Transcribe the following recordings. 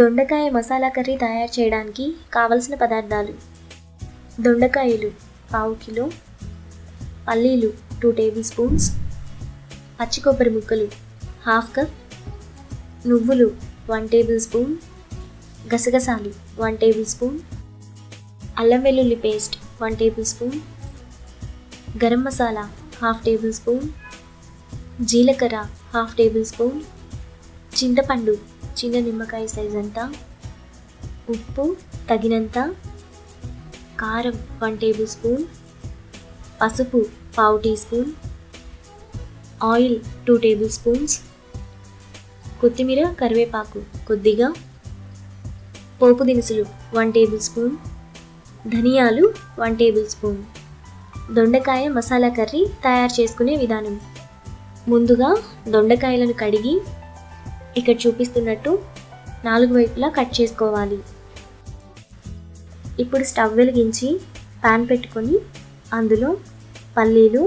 దొండకాయ మసాలా కర్రీ తయారు చేయడానికి కావలసిన పదార్థాలు దొండకాయలు పావు కిలో పల్లీలు టూ టేబుల్ స్పూన్స్ పచ్చి కొబ్బరి ముక్కలు హాఫ్ కప్ నువ్వులు వన్ టేబుల్ స్పూన్ గసగసాలు వన్ టేబుల్ స్పూన్ అల్లం వెల్లుల్లి paste one tablespoon garam masala half tablespoon జీలకర్ర హాఫ్ టేబుల్ స్పూన్ చింతపండు చిన్న నిమ్మకాయ సైజ్ అంతా ఉప్పు తగినంత కారం వన్ టేబుల్ స్పూన్ పసుపు పావు teaspoon oil two tablespoons కొత్తిమీర కరివేపాకు కొద్దిగా పోపు దినుసులు వన్ టేబుల్ స్పూన్ ధనియాలు వన్ టేబుల్ స్పూన్ దొండకాయ మసాలా కర్రీ తయారు చేసుకునే విధానం ముందుగా దొండకాయలను కడిగి ఇక్కడ చూపిస్తున్నట్టు నాలుగు వైపులా కట్ చేసుకోవాలి ఇప్పుడు స్టవ్ వెలిగించి పాన్ పెట్టుకొని అందులో పల్లీలు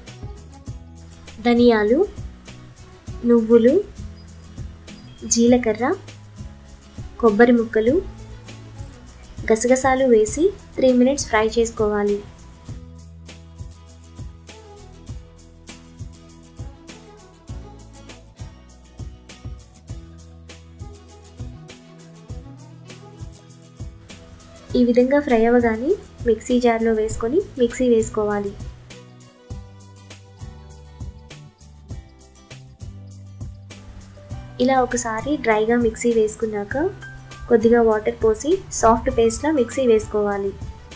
ధనియాలు నువ్వులు జీలకర్ర కొబ్బరి ముక్కలు గసగసాలు వేసి త్రీ మినిట్స్ ఫ్రై చేసుకోవాలి ఈ విధంగా ఫ్రై అవ్వగానే మిక్సీ జార్లో వేసుకొని మిక్సీ వేసుకోవాలి ఇలా ఒకసారి డ్రైగా మిక్సీ వేసుకున్నాక కొద్దిగా వాటర్ పోసి సాఫ్ట్ పేస్ట్లా మిక్సీ వేసుకోవాలి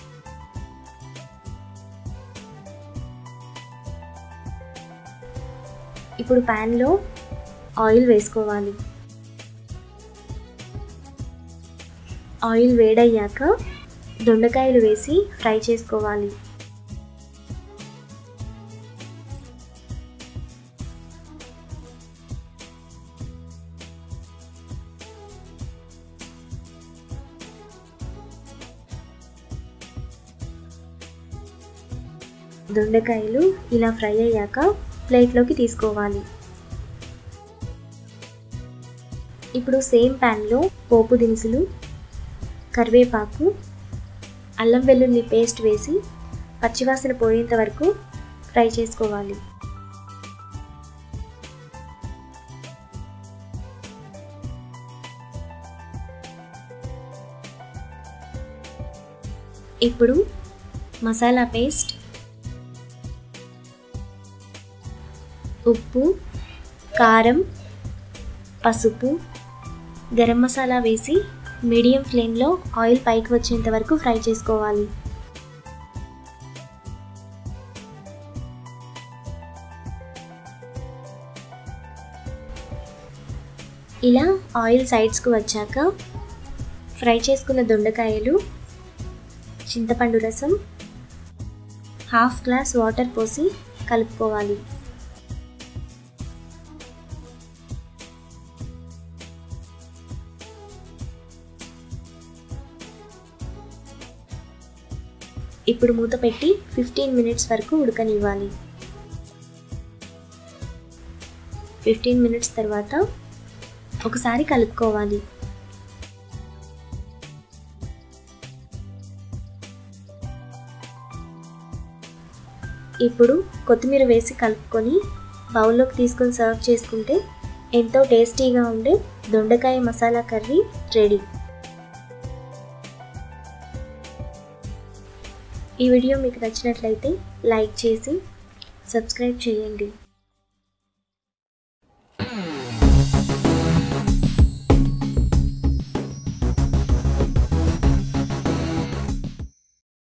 ఇప్పుడు ప్యాన్లో ఆయిల్ వేసుకోవాలి ఆయిల్ వేడయ్యాక దొండకాయలు వేసి ఫ్రై చేసుకోవాలి దొండకాయలు ఇలా ఫ్రై అయ్యాక ప్లేట్లోకి తీసుకోవాలి ఇప్పుడు సేమ్ ప్యాన్లో పోపు దినుసులు కరివేపాకు అల్లం వెల్లుల్లి పేస్ట్ వేసి పచ్చివాసన పోయేంత వరకు ఫ్రై చేసుకోవాలి ఇప్పుడు మసాలా పేస్ట్ ఉప్పు కారం పసుపు గరం మసాలా వేసి మీడియం ఫ్లేమ్లో ఆయిల్ పైకి వచ్చేంత వరకు ఫ్రై చేసుకోవాలి ఇలా ఆయిల్ సైడ్స్కు వచ్చాక ఫ్రై చేసుకున్న దొండకాయలు చింతపండు రసం హాఫ్ గ్లాస్ వాటర్ పోసి కలుపుకోవాలి ఇప్పుడు మూత పెట్టి ఫిఫ్టీన్ మినిట్స్ వరకు ఉడకనివ్వాలి ఫిఫ్టీన్ మినిట్స్ తర్వాత ఒకసారి కలుపుకోవాలి ఇప్పుడు కొత్తిమీర వేసి కలుపుకొని బౌల్లోకి తీసుకొని సర్వ్ చేసుకుంటే ఎంతో టేస్టీగా ఉండే దొండకాయ మసాలా కర్రీ రెడీ ఈ వీడియో మీకు నచ్చినట్లయితే లైక్ చేసి సబ్స్క్రైబ్ చేయండి